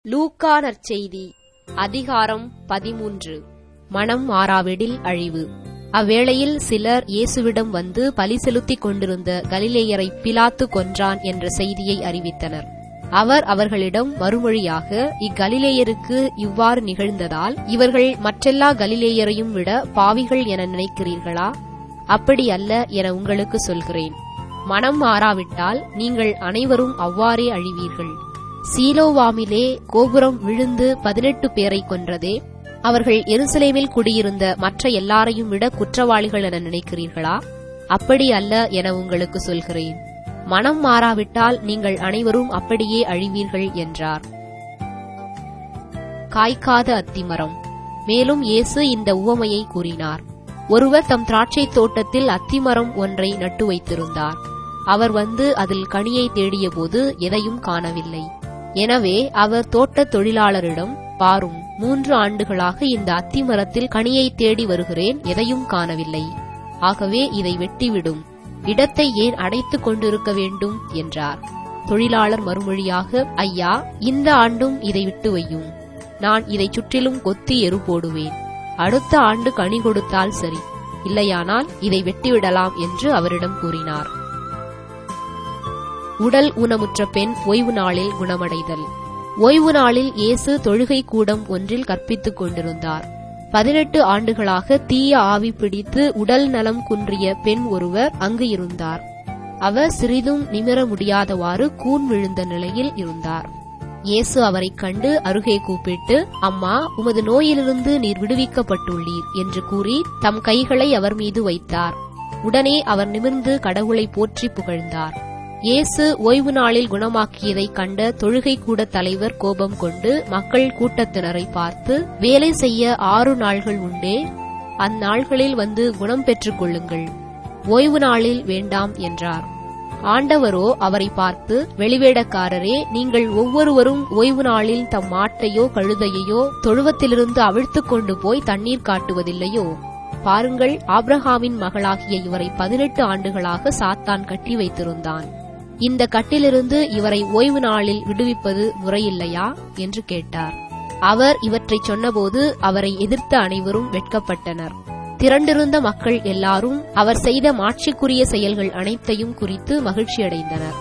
லூக்கா நற்செய்தி அதிகாரம் பதிமூன்று மனம் மாறாவிடில் அழிவு அவ்வேளையில் சிலர் இயேசுவிடம் வந்து பலி செலுத்திக் கொண்டிருந்த கலிலேயரை பிலாத்து கொன்றான் என்ற செய்தியை அறிவித்தனர் அவர் அவர்களிடம் மறுமொழியாக இக்கலிலேயருக்கு இவ்வாறு நிகழ்ந்ததால் இவர்கள் மற்றெல்லா கலிலேயரையும் விட பாவிகள் என நினைக்கிறீர்களா அப்படி அல்ல என உங்களுக்கு சொல்கிறேன் மனம் மாறாவிட்டால் நீங்கள் அனைவரும் அவ்வாறே அழிவீர்கள் சீலோவாமிலே கோபுரம் விழுந்து பதினெட்டு பேரை கொன்றதே அவர்கள் எருசலேமில் குடியிருந்த மற்ற எல்லாரையும் விட குற்றவாளிகள் என நினைக்கிறீர்களா அப்படி அல்ல என உங்களுக்கு சொல்கிறேன் மனம் மாறாவிட்டால் நீங்கள் அனைவரும் அப்படியே அழிவீர்கள் என்றார் காய்க்காத அத்திமரம் மேலும் இயேசு இந்த உவமையை கூறினார் ஒருவர் தம் திராட்சைத் தோட்டத்தில் அத்திமரம் ஒன்றை நட்டு வைத்திருந்தார் அவர் வந்து அதில் கனியை தேடியபோது எதையும் காணவில்லை எனவே அவர் தோட்டத் தொழிலாளரிடம் பாரும் மூன்று ஆண்டுகளாக இந்த அத்திமரத்தில் கனியை தேடி வருகிறேன் எதையும் காணவில்லை ஆகவே இதை வெட்டிவிடும் இடத்தை ஏன் அடைத்துக் கொண்டிருக்க வேண்டும் என்றார் தொழிலாளர் மறுமொழியாக ஐயா இந்த ஆண்டும் இதை விட்டு வையும் நான் இதை சுற்றிலும் கொத்தி எரு போடுவேன் அடுத்த ஆண்டு கனி கொடுத்தால் சரி இல்லையானால் இதை வெட்டிவிடலாம் என்று அவரிடம் கூறினார் உடல் ஊனமுற்ற பெண் ஓய்வு நாளில் குணமடைதல் ஓய்வு நாளில் இயேசு தொழுகை கூடம் ஒன்றில் கற்பித்துக் கொண்டிருந்தார் பதினெட்டு ஆண்டுகளாக தீய ஆவி பிடித்து உடல் நலம் குன்றிய பெண் ஒருவர் அங்கு இருந்தார் அவர் சிறிதும் நிமிர முடியாதவாறு கூன் விழுந்த நிலையில் இருந்தார் இயேசு அவரைக் கண்டு அருகே கூப்பிட்டு அம்மா உமது நோயிலிருந்து நீர் விடுவிக்கப்பட்டுள்ளீர் என்று கூறி தம் கைகளை அவர் மீது வைத்தார் உடனே அவர் நிமிர்ந்து கடவுளை போற்றி புகழ்ந்தார் இயேசு ஓய்வு நாளில் குணமாக்கியதை கண்ட தொழுகை கூட தலைவர் கோபம் கொண்டு மக்கள் கூட்டத்தினரை பார்த்து வேலை செய்ய ஆறு நாள்கள் உண்டே அந்நாள்களில் வந்து குணம் பெற்றுக் கொள்ளுங்கள் ஓய்வு நாளில் வேண்டாம் என்றார் ஆண்டவரோ அவரை பார்த்து வெளிவேடக்காரரே நீங்கள் ஒவ்வொருவரும் ஓய்வு நாளில் தம் மாட்டையோ கழுதையையோ தொழுவத்திலிருந்து அவிழ்த்துக் கொண்டு போய் தண்ணீர் காட்டுவதில்லையோ பாருங்கள் ஆப்ரஹாமின் மகளாகிய இவரை பதினெட்டு ஆண்டுகளாக சாத்தான் கட்டி வைத்திருந்தான் இந்த கட்டிலிருந்து இவரை ஓய்வு நாளில் விடுவிப்பது முறையில்லையா என்று கேட்டார் அவர் இவற்றைச் சொன்னபோது அவரை எதிர்த்த அனைவரும் வெட்கப்பட்டனர் திரண்டிருந்த மக்கள் எல்லாரும் அவர் செய்த மாட்சிக்குரிய செயல்கள் அனைத்தையும் குறித்து மகிழ்ச்சியடைந்தனர்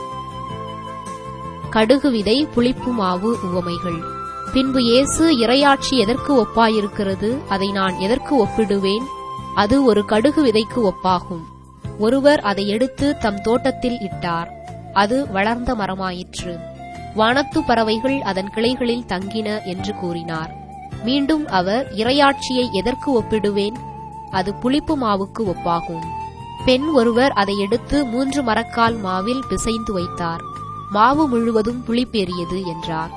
கடுகு விதை புளிப்பு மாவு உவமைகள் பின்பு இயேசு இரையாட்சி எதற்கு ஒப்பாயிருக்கிறது அதை நான் எதற்கு ஒப்பிடுவேன் அது ஒரு கடுகு விதைக்கு ஒப்பாகும் ஒருவர் அதை எடுத்து தம் தோட்டத்தில் இட்டார் அது வளர்ந்த மரமாயிற்று வானத்து பறவைகள் அதன் கிளைகளில் தங்கின என்று கூறினார் மீண்டும் அவர் இரையாட்சியை எதற்கு ஒப்பிடுவேன் அது புளிப்பு மாவுக்கு ஒப்பாகும் பெண் ஒருவர் அதை எடுத்து மூன்று மரக்கால் மாவில் பிசைந்து வைத்தார் மாவு முழுவதும் புளிப்பேறியது என்றார்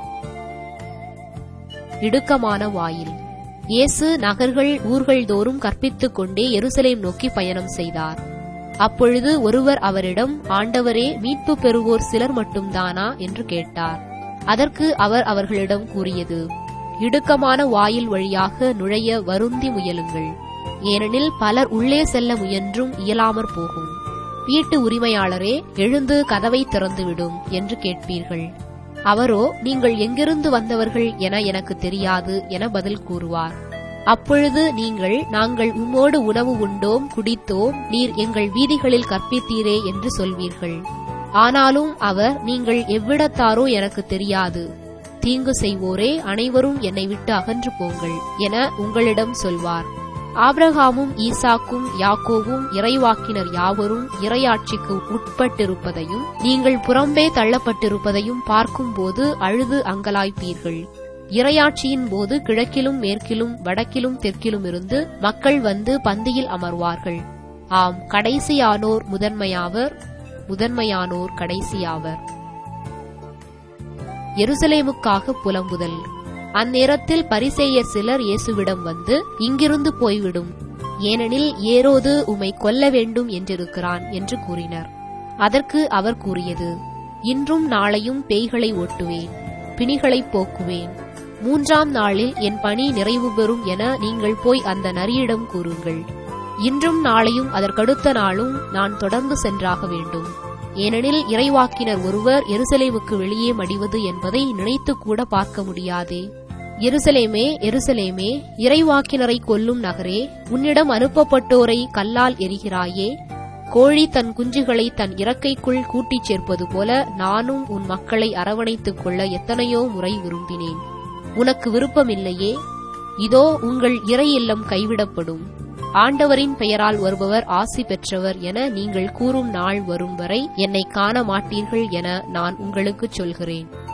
இடுக்கமான வாயில் இயேசு நகர்கள் ஊர்கள் தோறும் கற்பித்துக் கொண்டே எருசலேம் நோக்கி பயணம் செய்தார் அப்பொழுது ஒருவர் அவரிடம் ஆண்டவரே மீட்பு பெறுவோர் சிலர் மட்டும்தானா என்று கேட்டார் அதற்கு அவர் அவர்களிடம் கூறியது இடுக்கமான வாயில் வழியாக நுழைய வருந்தி முயலுங்கள் ஏனெனில் பலர் உள்ளே செல்ல முயன்றும் இயலாமற் போகும் வீட்டு உரிமையாளரே எழுந்து கதவை திறந்துவிடும் என்று கேட்பீர்கள் அவரோ நீங்கள் எங்கிருந்து வந்தவர்கள் என எனக்கு தெரியாது என பதில் கூறுவார் அப்பொழுது நீங்கள் நாங்கள் உம்மோடு உணவு உண்டோம் குடித்தோம் நீர் எங்கள் வீதிகளில் கற்பித்தீரே என்று சொல்வீர்கள் ஆனாலும் அவர் நீங்கள் எவ்விடத்தாரோ எனக்கு தெரியாது தீங்கு செய்வோரே அனைவரும் என்னை விட்டு அகன்று போங்கள் என உங்களிடம் சொல்வார் ஆப்ரஹாமும் ஈசாக்கும் யாக்கோவும் இறைவாக்கினர் யாவரும் இறையாட்சிக்கு உட்பட்டிருப்பதையும் நீங்கள் புறம்பே தள்ளப்பட்டிருப்பதையும் பார்க்கும்போது அழுது அங்கலாய்ப்பீர்கள் இரையாட்சியின் போது கிழக்கிலும் மேற்கிலும் வடக்கிலும் தெற்கிலும் இருந்து மக்கள் வந்து பந்தியில் அமர்வார்கள் ஆம் கடைசியானோர் முதன்மையாவர் முதன்மையானோர் கடைசியாவர் எருசலேமுக்காக புலம்புதல் அந்நேரத்தில் பரிசேயர் சிலர் இயேசுவிடம் வந்து இங்கிருந்து போய்விடும் ஏனெனில் ஏரோது உம்மை கொல்ல வேண்டும் என்றிருக்கிறான் என்று கூறினர் அதற்கு அவர் கூறியது இன்றும் நாளையும் பேய்களை ஓட்டுவேன் பிணிகளை போக்குவேன் மூன்றாம் நாளில் என் பணி நிறைவு பெறும் என நீங்கள் போய் அந்த நரியிடம் கூறுங்கள் இன்றும் நாளையும் அதற்கடுத்த நாளும் நான் தொடர்ந்து சென்றாக வேண்டும் ஏனெனில் இறைவாக்கினர் ஒருவர் எருசலேமுக்கு வெளியே மடிவது என்பதை நினைத்து கூட பார்க்க முடியாதே எருசலேமே எருசலேமே இறைவாக்கினரை கொல்லும் நகரே உன்னிடம் அனுப்பப்பட்டோரை கல்லால் எரிகிறாயே கோழி தன் குஞ்சுகளை தன் இறக்கைக்குள் கூட்டிச் சேர்ப்பது போல நானும் உன் மக்களை அரவணைத்துக் கொள்ள எத்தனையோ முறை விரும்பினேன் உனக்கு விருப்பமில்லையே இதோ உங்கள் இறை இல்லம் கைவிடப்படும் ஆண்டவரின் பெயரால் வருபவர் ஆசி பெற்றவர் என நீங்கள் கூறும் நாள் வரும் வரை என்னை காண மாட்டீர்கள் என நான் உங்களுக்குச் சொல்கிறேன்